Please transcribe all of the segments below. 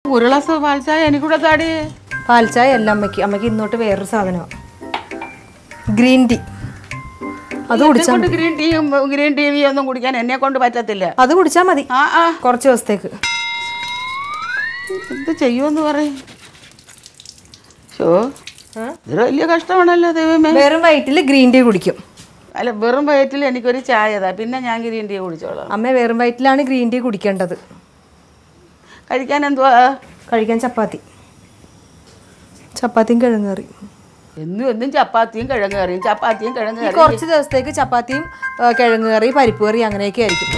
ഒരു ഗ്ലാസ് പാൽച്ചായ എനിക്കൂടെ താടി പാൽച്ചായ അല്ല അമ്മയ്ക്ക് അമ്മയ്ക്ക് ഇന്നോട്ട് വേറൊരു സാധനമാണ് ഗ്രീൻ ടീ അത് കുടിച്ചാൽ കൊണ്ട് ഗ്രീൻ ടീയും ഗ്രീൻ ടീ ഒന്നും കുടിക്കാൻ എന്നെ കൊണ്ട് പറ്റത്തില്ല അത് കുടിച്ചാൽ മതി ആ ആ കുറച്ച് ദിവസത്തേക്ക് എന്ത് ചെയ്യുമെന്ന് പറയും ഷോ ഇത് വലിയ കഷ്ടമാണല്ലോ ദൈവമേ വെറും വയറ്റിൽ ഗ്രീൻ ടീ കുടിക്കും അല്ല വെറും വയറ്റിൽ എനിക്കൊരു ചായതാ പിന്നെ ഞാൻ ഗ്രീൻ ടീ കുടിച്ചോളാം അമ്മ വെറും വയറ്റിലാണ് ഗ്രീൻ ടീ കുടിക്കേണ്ടത് കഴിക്കാൻ എന്തുവാ കഴിക്കാൻ ചപ്പാത്തി ചപ്പാത്തിയും കിഴങ്ങ് കറി എന്നും എന്നും ചപ്പാത്തിയും കിഴങ്ങ് കറിയും ചപ്പാത്തിയും കിഴങ്ങ് ഈ കറിയും കുറച്ച് ദിവസത്തേക്ക് ചപ്പാത്തിയും ആ, കിഴങ്ങ് കറി പരിപ്പ് കറി അങ്ങനെയൊക്കെ ആയിരിക്കും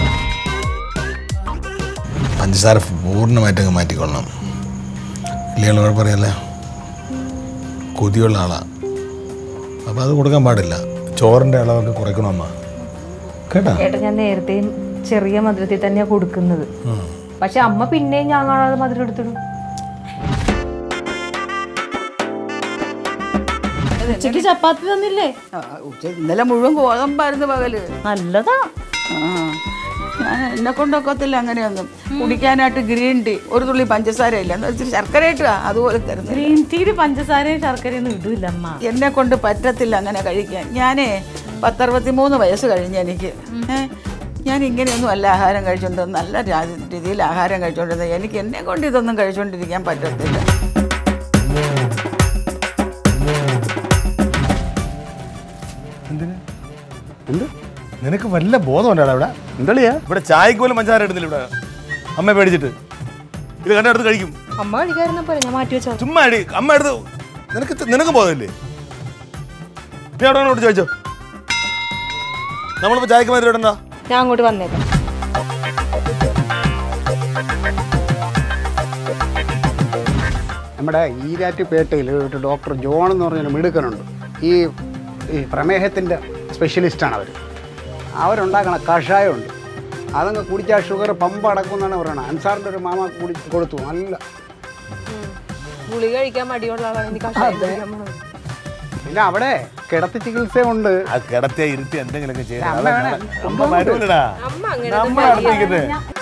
പഞ്ചസാര പൂർണ്ണമായിട്ട് അങ്ങ് മാറ്റിക്കൊള്ളണം ഇല്ലെങ്കിൽ കുഴപ്പമില്ല കൊതിയുള്ള ആളാണ് അപ്പോൾ അത് കൊടുക്കാൻ പാടില്ല ചോറിൻ്റെ അളവൊക്കെ കുറയ്ക്കണമ്മ കേട്ടാ ഏട്ടാ ഞാൻ നേരത്തെയും ചെറിയ മധുരത്തിൽ തന്നെയാണ് കൊടുക്കുന്നത് പക്ഷെ അമ്മ പിന്നെയും ഞാൻ കാണാതെ മധുരം എടുത്തിടും ഉച്ചക്ക് ചപ്പാത്തി തന്നില്ലേ ആ, ഉച്ച ഇന്നലെ മുഴുവൻ ഗോതമ്പായിരുന്നു പകല് നല്ലതാ ആ ഞാൻ എന്നെ കൊണ്ടൊക്കത്തില്ല അങ്ങനെയൊന്നും കുടിക്കാനായിട്ട് ഗ്രീൻ ടീ ഒരു തുള്ളി പഞ്ചസാര ഇല്ല എന്താ ഇച്ചിരി ശർക്കര ഇട്ടാ അതുപോലെ തരുന്നത് ഗ്രീൻ ടീയിൽ പഞ്ചസാരയും ശർക്കരയൊന്നും ഇടൂല അമ്മ എന്നെ കൊണ്ട് പറ്റത്തില്ല അങ്ങനെ കഴിക്കാൻ ഞാനേ പത്തറുപത്തി മൂന്ന് വയസ്സ് കഴിഞ്ഞ് എനിക്ക് ഏ, ഞാൻ ഇങ്ങനെയൊന്നും അല്ല ആഹാരം കഴിച്ചുകൊണ്ട് നല്ല രാ- രീതിയിൽ ആഹാരം കഴിച്ചുകൊണ്ടിരുന്നത് എനിക്ക് എന്നെ കൊണ്ട് ഇതൊന്നും കഴിച്ചുകൊണ്ടിരിക്കാൻ പറ്റത്തില്ല എന്ത് നിനക്ക് വല്ല ബോധമുണ്ടാടാ ഇവിടെ എന്തളിയാ ഇവിടെ ചായക്ക് പോലും പഞ്ചസാര ഇടുന്നില്ല ഇവിടെ അമ്മ പേടിച്ചിട്ട് ഇത് കണ്ടെടുത്ത് കഴിക്കും അമ്മ കഴിക്കാറുന്ന പോലെ ഞാൻ മാറ്റി വെച്ചോ ചുമ്മാ അടി അമ്മ എടുത്ത് നിനക്ക് ത- നിനക്ക് ബോധമില്ലേ നീ അവിടെ വന്നോട്ട് ചോദിച്ചോ നമ്മളിപ്പോൾ ചായക്ക് മാതിരി ഇടണ്ട ഞാൻ അങ്ങോട്ട് വന്നേക്കാം നമ്മുടെ ഈരാറ്റുപേട്ടയിൽ ഒരു ഡോക്ടർ ജോൺ എന്ന് പറഞ്ഞൊരു മിടുക്കനുണ്ട് ഈ ഈ പ്രമേഹത്തിൻ്റെ സ്പെഷ്യലിസ്റ്റാണ് അവർ അവരുണ്ടാക്കണ കഷായമുണ്ട് അതങ്ങ് കുടിച്ചാൽ ഷുഗർ പമ്പ് അടക്കുമെന്നാണ് പറയുന്നത് അൻസാറിൻ്റെ ഒരു മാമ കുടി കൊടുത്തു നല്ല ഗുളിക കഴിക്കാൻ മടിയുള്ള ആളാണ് എനിക്ക് കഷായം കുടിക്കാൻ പോണത്. പിന്നെ അവിടെ കിടത്തി ചികിത്സയുണ്ട് ആ കിടത്തിയ ഇരുത്തി എന്തെങ്കിലുമൊക്കെ അമ്മ വേണേ. ചെയ്യണം അമ്മ വരൂലടാ അമ്മ അങ്ങനെ നമ്മൾ അടുത്തേക്കുന്നത്